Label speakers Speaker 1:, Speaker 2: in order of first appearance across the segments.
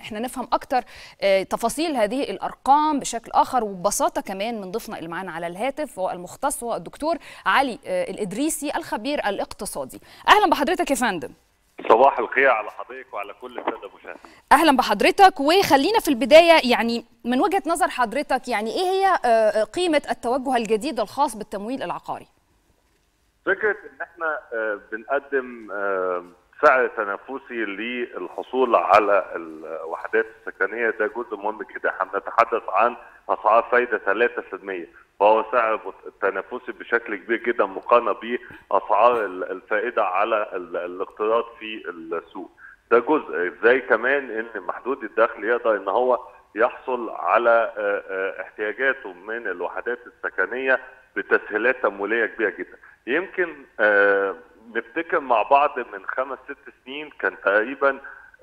Speaker 1: احنا نفهم اكتر آه، تفاصيل هذه الارقام بشكل اخر وببساطه كمان من ضيفنا اللي معانا على الهاتف هو المختص هو الدكتور علي آه، الادريسي الخبير الاقتصادي اهلا بحضرتك يا فندم
Speaker 2: صباح الخير على حضرتك وعلى كل الساده المشاهدين
Speaker 1: اهلا بحضرتك وخلينا في البدايه يعني من وجهه نظر حضرتك يعني ايه هي آه، قيمه التوجه الجديد الخاص بالتمويل العقاري
Speaker 2: فكره ان احنا آه، بنقدم آه، سعر تنافسي للحصول على الوحدات السكنيه ده جزء مهم جدا احنا بنتحدث عن اسعار فايده 3% فهو سعر مت- تنافسي بشكل كبير جدا مقارنه باسعار ال- الفائده على ال- الاقتراض في السوق ده جزء زي كمان ان محدود الدخل يقدر ان هو يحصل على آه، آه، احتياجاته من الوحدات السكنيه بتسهيلات تمويليه كبيره جدا يمكن آه، نفتكر مع بعض من خمس ست سنين كان تقريبا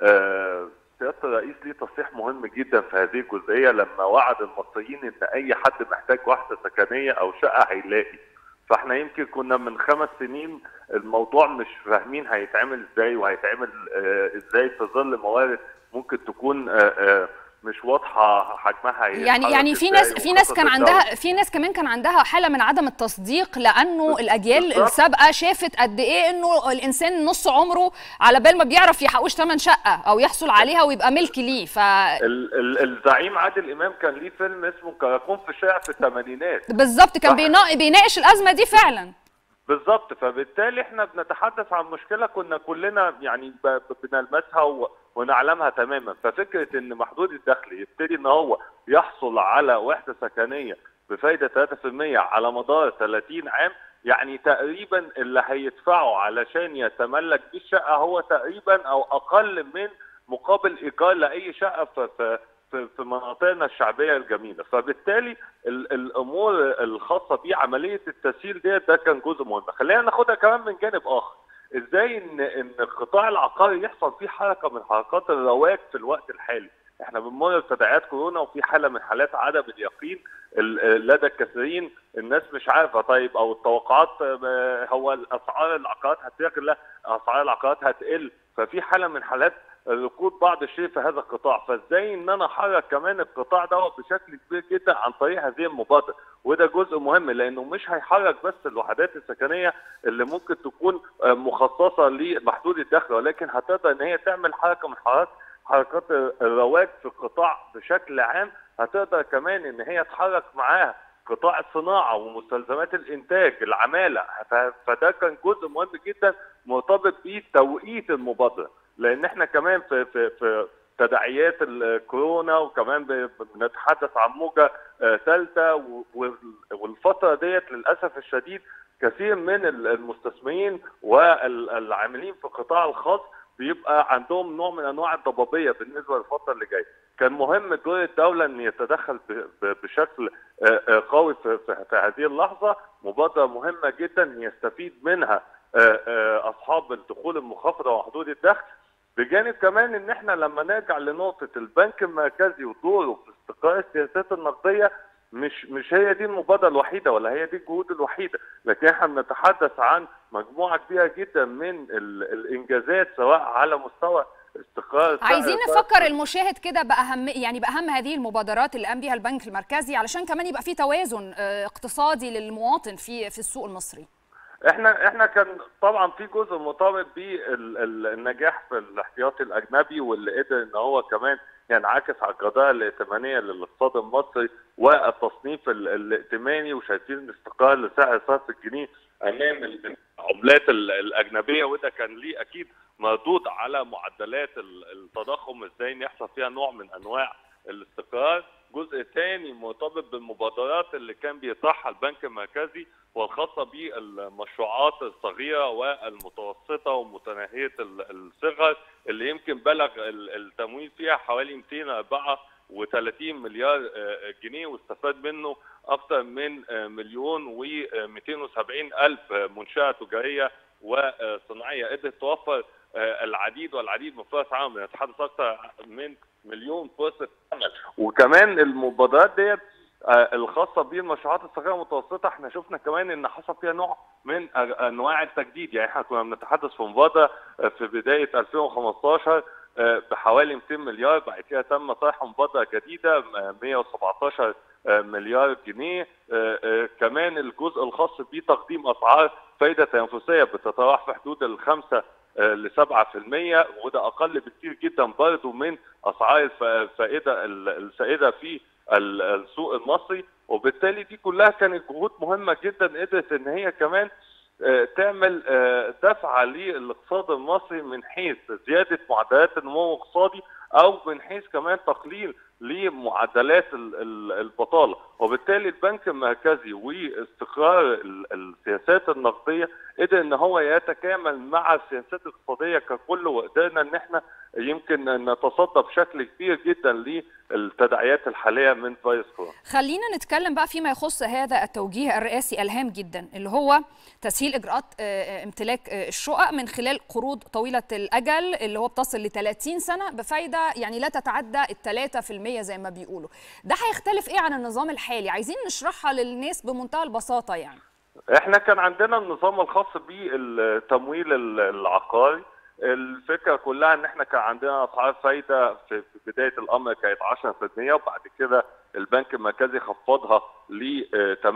Speaker 2: آه، سياده الرئيس ليه تصريح مهم جدا في هذه الجزئيه لما وعد المصريين ان اي حد محتاج وحده سكنيه او شقه هيلاقي فاحنا يمكن كنا من خمس سنين الموضوع مش فاهمين هيتعمل ازاي وهيتعمل آه، ازاي في ظل موارد ممكن تكون آه، آه، مش واضحه حجمها
Speaker 1: يعني
Speaker 2: هيتحرك
Speaker 1: يعني في
Speaker 2: إزاي
Speaker 1: ناس في ناس
Speaker 2: وخطط
Speaker 1: كان
Speaker 2: الدولة.
Speaker 1: عندها في ناس كمان كان عندها حاله من عدم التصديق لانه الاجيال
Speaker 2: بالظبط.
Speaker 1: السابقه شافت قد ايه انه الانسان نص عمره على بال ما بيعرف يحوش ثمن شقه او يحصل عليها ويبقى ملك ليه ف
Speaker 2: ال- ال- الزعيم عادل امام كان ليه فيلم اسمه كراكون في الشارع في الثمانينات
Speaker 1: بالظبط كان
Speaker 2: صح.
Speaker 1: بينا- بيناقش الازمه دي فعلا
Speaker 2: بالظبط فبالتالي احنا بنتحدث عن مشكله كنا كلنا يعني ب- ب- بنلمسها و- ونعلمها تماما ففكره ان محدود الدخل يبتدي ان هو يحصل على وحده سكنيه بفايده 3% على مدار 30 عام يعني تقريبا اللي هيدفعه علشان يتملك بيه الشقه هو تقريبا او اقل من مقابل ايجار لاي شقه في في في في مناطقنا الشعبيه الجميله فبالتالي ال- الامور الخاصه بعمليه التسهيل ديت ده كان جزء مهم خلينا ناخدها كمان من جانب اخر ازاي ان ان القطاع العقاري يحصل فيه حركه من حركات الرواج في الوقت الحالي احنا بنمر بتداعيات كورونا وفي حاله من حالات عدم اليقين ال- لدى الكثيرين الناس مش عارفه طيب او التوقعات آه، هو الاسعار العقارات هتغلى لا اسعار العقارات هتقل ففي حاله من حالات ركود بعض الشيء في هذا القطاع فازاي ان انا احرك كمان القطاع دوت بشكل كبير جدا عن طريق هذه المبادره وده جزء مهم لانه مش هيحرك بس الوحدات السكنيه اللي ممكن تكون آه، مخصصه لمحدود الدخل ولكن هتقدر ان هي تعمل حركه من حركات حركات الرواج في القطاع بشكل عام هتقدر كمان ان هي تحرك معاها قطاع الصناعه ومستلزمات الانتاج العماله ف- فده كان جزء مهم جدا مرتبط بتوقيت المبادره لان احنا كمان في في في تداعيات الكورونا وكمان ب- بنتحدث عن موجه ثالثه و- و- والفتره ديت للاسف الشديد كثير من المستثمرين والعاملين في القطاع الخاص بيبقى عندهم نوع من انواع الضبابيه بالنسبه للفتره اللي جايه كان مهم دور الدوله ان يتدخل ب- ب- بشكل آه، آه، قوي في في- في هذه اللحظه مبادره مهمه جدا يستفيد منها آه، آه، اصحاب الدخول المنخفضه وحدود الدخل بجانب كمان ان احنا لما نرجع لنقطه البنك المركزي ودوره في استقرار السياسات النقديه مش مش هي دي المبادره الوحيده ولا هي دي الجهود الوحيده لكن احنا بنتحدث عن مجموعه كبيره جدا من ال- الانجازات سواء على مستوى استقرار السعر
Speaker 1: عايزين
Speaker 2: سواء
Speaker 1: نفكر المشاهد كده باهم يعني باهم هذه المبادرات اللي قام بيها البنك المركزي علشان كمان يبقى في توازن آه، اقتصادي للمواطن في في السوق المصري
Speaker 2: احنا احنا كان طبعا في جزء مرتبط بالنجاح في الاحتياطي الاجنبي واللي قدر ان هو كمان ينعكس على القضايا الائتمانيه للاقتصاد المصري والتصنيف ال- الائتماني وشايفين استقرار لسعر صرف الجنيه امام العملات ال- الاجنبيه وده كان ليه اكيد مردود على معدلات ال- التضخم ازاي إن يحصل فيها نوع من انواع الاستقرار جزء ثاني مرتبط بالمبادرات اللي كان بيطرحها البنك المركزي والخاصة بالمشروعات الصغيرة والمتوسطة ومتناهية ال- الصغر اللي يمكن بلغ ال- التمويل فيها حوالي 234 مليار آه، جنيه واستفاد منه أكثر من آه، مليون و270 ألف منشأة تجارية وصناعية قدرت توفر آه، العديد والعديد من فرص عمل نتحدث أكثر من مليون فرصة عمل وكمان المبادرات ديت آه، الخاصه بالمشروعات الصغيره والمتوسطه احنا شفنا كمان ان حصل فيها نوع من أ- انواع التجديد يعني احنا كنا بنتحدث في مبادره آه، في بدايه 2015 بحوالي 200 مليار بعد كده تم طرح مبادره جديده 117 مليار جنيه كمان الجزء الخاص بتقديم اسعار فائده تنافسيه بتتراوح في حدود الخمسة ل 7% وده اقل بكثير جدا برضه من اسعار الفائده السائده في السوق المصري وبالتالي دي كلها كانت جهود مهمه جدا قدرت ان هي كمان تعمل دفعه للاقتصاد المصري من حيث زياده معدلات النمو الاقتصادي او من حيث كمان تقليل لمعدلات البطاله وبالتالي البنك المركزي واستقرار السياسات النقديه قدر ان هو يتكامل مع السياسات الاقتصاديه ككل وقدرنا ان احنا يمكن نتصدى بشكل كبير جدا للتداعيات الحاليه من فيروس كورونا.
Speaker 1: خلينا نتكلم بقى فيما يخص هذا التوجيه الرئاسي الهام جدا اللي هو تسهيل اجراءات امتلاك الشقق من خلال قروض طويله الاجل اللي هو بتصل ل 30 سنه بفايده يعني لا تتعدى ال 3% زي ما بيقولوا. ده هيختلف ايه عن النظام الحالي؟ عايزين نشرحها للناس بمنتهى البساطه يعني.
Speaker 2: احنا كان عندنا النظام الخاص بالتمويل العقاري الفكره كلها ان احنا كان عندنا اسعار فايده في بدايه الامر كانت 10% وبعد كده البنك المركزي خفضها ل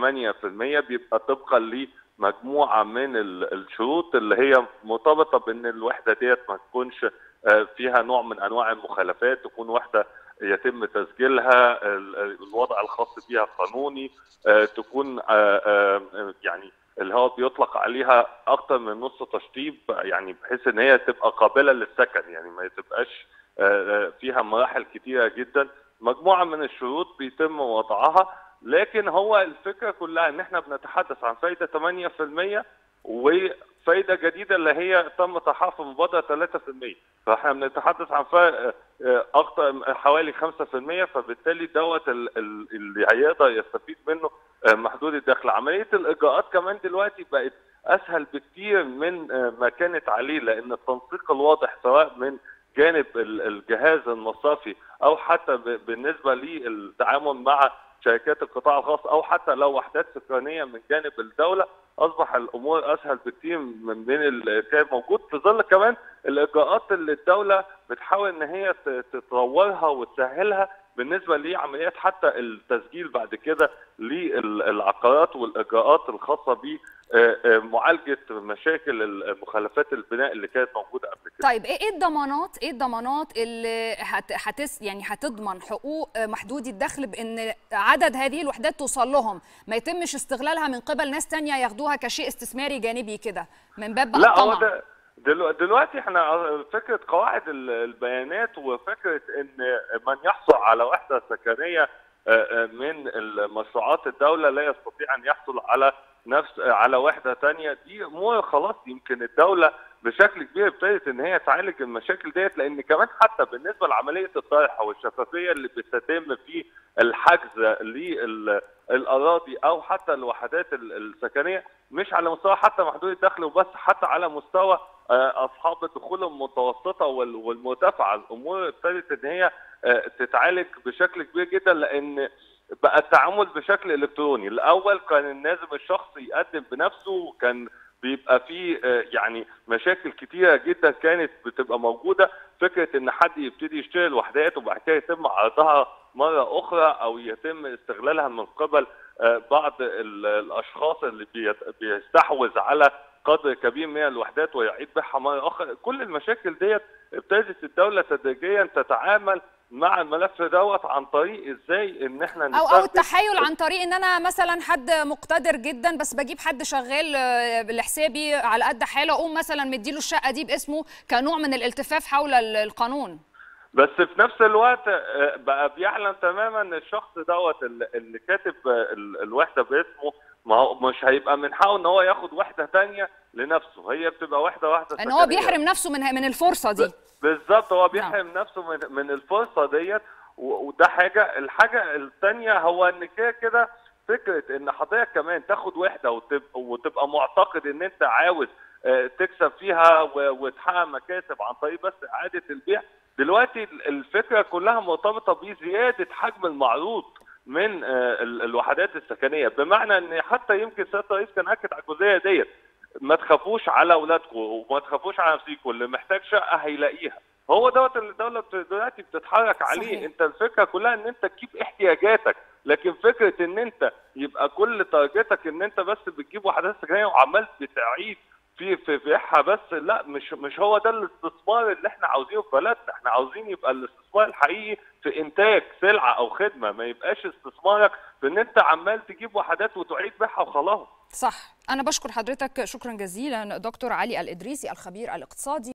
Speaker 2: 8% بيبقى طبقا لمجموعه من الشروط اللي هي مرتبطه بان الوحده ديت ما تكونش فيها نوع من انواع المخالفات تكون وحده يتم تسجيلها الوضع الخاص بها قانوني تكون يعني اللي هو بيطلق عليها اكتر من نص تشطيب يعني بحيث ان هي تبقى قابله للسكن يعني ما تبقاش فيها مراحل كتيره جدا مجموعه من الشروط بيتم وضعها لكن هو الفكره كلها ان احنا بنتحدث عن فايده 8% وفايده جديده اللي هي تم طرحها في مبادره 3% فاحنا بنتحدث عن فرق اكتر حوالي 5% فبالتالي دوت اللي هيقدر يستفيد منه محدود الدخل عمليه الاجراءات كمان دلوقتي بقت اسهل بكتير من ما كانت عليه لان التنسيق الواضح سواء من جانب الجهاز المصرفي او حتى بالنسبه للتعامل مع شركات القطاع الخاص او حتى لو وحدات سكانيه من جانب الدوله اصبح الامور اسهل بكتير من من اللي كان موجود في ظل كمان الاجراءات اللي الدوله بتحاول ان هي تطورها وتسهلها بالنسبه لعمليات حتى التسجيل بعد كده للعقارات والاجراءات الخاصه بمعالجه مشاكل المخالفات البناء اللي كانت موجوده قبل كده.
Speaker 1: طيب ايه الضمانات ايه الضمانات اللي هت هتس يعني هتضمن حقوق محدودي الدخل بان عدد هذه الوحدات توصل لهم ما يتمش استغلالها من قبل ناس تانية ياخدوها كشيء استثماري جانبي كده من باب بقى
Speaker 2: لا هو ده دلوقتي احنا فكره قواعد البيانات وفكره ان من يحصل على وحده سكنيه من المشروعات الدوله لا يستطيع ان يحصل على نفس على وحده ثانيه دي امور خلاص يمكن الدوله بشكل كبير ابتدت ان هي تعالج المشاكل ديت لان كمان حتى بالنسبه لعمليه الطرح والشفافيه اللي بتتم في الحجز للاراضي او حتى الوحدات السكنيه مش على مستوى حتى محدود الدخل وبس حتى على مستوى اصحاب الدخول المتوسطه والمرتفعه الامور ابتدت ان هي تتعالج بشكل كبير جدا لان بقى التعامل بشكل الكتروني الاول كان لازم الشخص يقدم بنفسه وكان بيبقى في يعني مشاكل كتيره جدا كانت بتبقى موجوده فكره ان حد يبتدي يشتري الوحدات وبعد كده يتم عرضها مره اخرى او يتم استغلالها من قبل بعض الاشخاص اللي بيستحوذ على قدر كبير من الوحدات ويعيد بيعها مره اخرى كل المشاكل ديت ابتدت الدوله تدريجيا تتعامل مع الملف دوت عن طريق ازاي ان احنا
Speaker 1: او او التحايل عن طريق ان انا مثلا حد مقتدر جدا بس بجيب حد شغال لحسابي على قد حاله اقوم مثلا مديله الشقه دي باسمه كنوع من الالتفاف حول القانون
Speaker 2: بس في نفس الوقت بقى بيعلم تماما ان الشخص دوت اللي كاتب الوحده باسمه ما هو مش هيبقى من حقه ان هو ياخد وحده ثانيه لنفسه هي بتبقى واحده واحده
Speaker 1: ان هو بيحرم نفسه من من الفرصه دي
Speaker 2: بالظبط هو بيحرم نفسه من من الفرصه ديت وده حاجه الحاجه الثانيه هو ان كده كده فكره ان حضرتك كمان تاخد وحده وتبقى, وتبقى معتقد ان انت عاوز تكسب فيها وتحقق مكاسب عن طريق بس اعاده البيع دلوقتي الفكره كلها مرتبطه بزياده حجم المعروض من الوحدات السكنيه بمعنى ان حتى يمكن سياده الرئيس كان اكد على الجزئيه ديت ما تخافوش على اولادكم وما تخافوش على نفسيكم اللي محتاج شقه هيلاقيها هو دوت اللي الدوله بت- دلوقتي بتتحرك عليه
Speaker 1: صحيح.
Speaker 2: انت الفكره كلها ان انت تجيب احتياجاتك لكن فكره ان انت يبقى كل تارجتك ان انت بس بتجيب وحدات سكنيه وعمال بتعيد في في بيعها بس لا مش مش هو ده الاستثمار اللي احنا عاوزينه في بلدنا احنا عاوزين يبقى الاستثمار الحقيقي في انتاج سلعه او خدمه ما يبقاش استثمارك في ان انت عمال تجيب وحدات وتعيد بيعها وخلاص
Speaker 1: صح انا بشكر حضرتك شكرا جزيلا دكتور علي الادريسي الخبير الاقتصادي